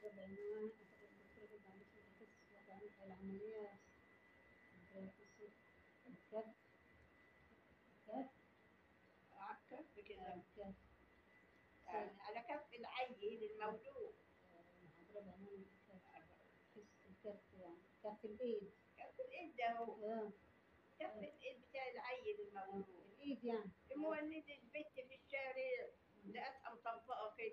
محاضرة بعنوان الدكتورة جدا عن التخصص وعن العمليات التخصص الكف كف عالكف كده كف يعني على كف العين المولود محاضرة بعنوان الكف تخصص الكف يعني كف الإيد كف الايد ده هو اه كف الايد بتاع العين المولود الإيد يعني مولد البت في الشارع لقيتها مطبقة كده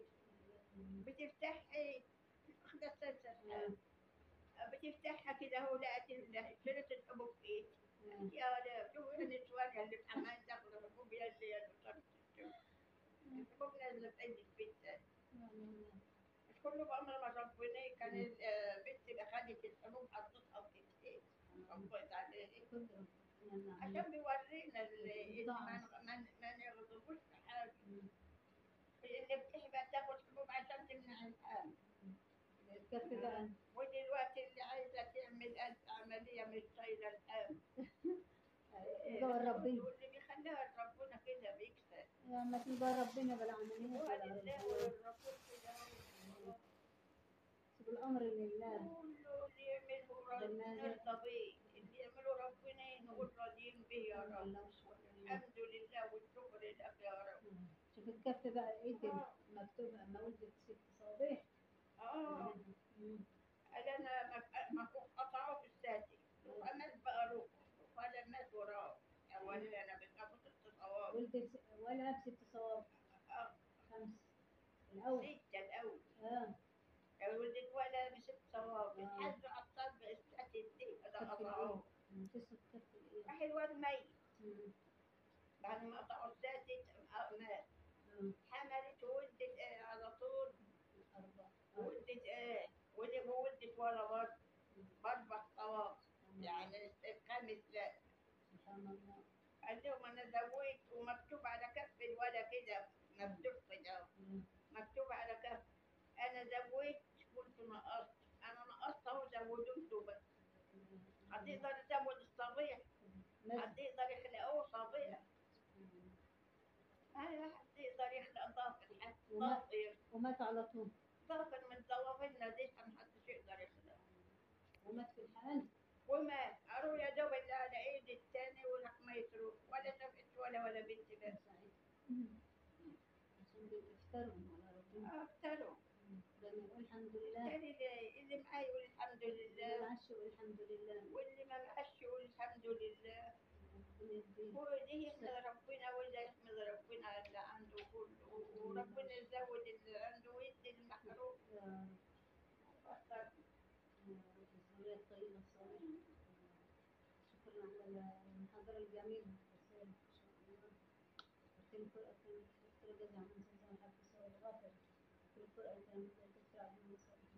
بتفتحي واخدة السلسلة بتفتحها كده هو لقت ال- شريط الحبوب في ايدي يا لا شوفوا النسوان اللي في حمام تاخد الحبوب يا اللي يا اللي الحبوب نازلة في ايدي البت مش كله بأمر ما ربنا كان البت اللي أخدت الحبوب حطتها في كتفي طبقت عليه عشان بيورينا ال- ما ما ما نغضبوش في حاجة اللي بتحبها تاخد حبوب عشان تمنع الحمل الكف بقى ودلوقتي اللي عايزة تعمل ألف عملية مش شايلة الحمل يدور ربنا واللي بيخليها ربنا كده بيكسب لما تبقى ربنا بالعمليات هو ولا لله ربنا والرسول كده هو. شوف الأمر لله كله اللي يعمله ربنا نرضى بيه اللي يعمله ربنا نقول راضيين به يا رب الحمد لله والشكر لك يا رب شوف الكف بقى ايد مكتوب اما ولدت ست صوابع اه قال انا مفروض قطعه في الساتي وعملت بقى روح وقال مات وراه اولا انا بتاخد ست صوابع ولدت س- ولا بست صوابع اه خمس الأول ستة الاول اه ولدت ولا بست صوابع آه. حد على الصدر الساتي دي كف كده قطعوه الإيد قصة كف الإيد راح الواد ميت مم. بعد ما قطعوا الساتي مات آه. حملت وولدت آه على طول أربعة ولدت ايه ولد ولدت ولا برضه باربع صوابع يعني الخامس لا سبحان الله قال لهم انا زوجت ومكتوب على كف الولا كده مكتوب كده مم. مكتوب على كف انا زوجت كنت نقصت انا نقصت اهو زودته بس هتقدر تزود الصبيح مز- هتقدر يخلقوه صبيح مم. ما حد يقدر يخلق ضافر حتى وما- ضافر ومات على طول ضافر من ضوافرنا دي محدش يقدر يخلقه ومات في الحال وما قالوا يا دوب اللي على ايد التاني وراح ما يتروح ولا شافت ولا ولا بنت بس مم. عشان بيفتروا على ربنا اختاروا ده نقول الحمد لله التاني اللي- اللي معاي يقول الحمد اللي لله معاش يقول الحمد لله واللي ما معاش يقول الحمد لله ربنا يهديه ودي يحمد ربنا ولا يحمد ربنا على اللي عنده كله وربنا يزود اللي عنده ويدي المحروم يا أكتر. رب الذرية الطيبة الصالحة شكرا على المحاضرة الجميلة الرسالة إن شاء الله كل قراءة كانت دكتورة جزع من زمزم حق السؤال الغافر كل قراءة كانت دكتورة عبد المصطفى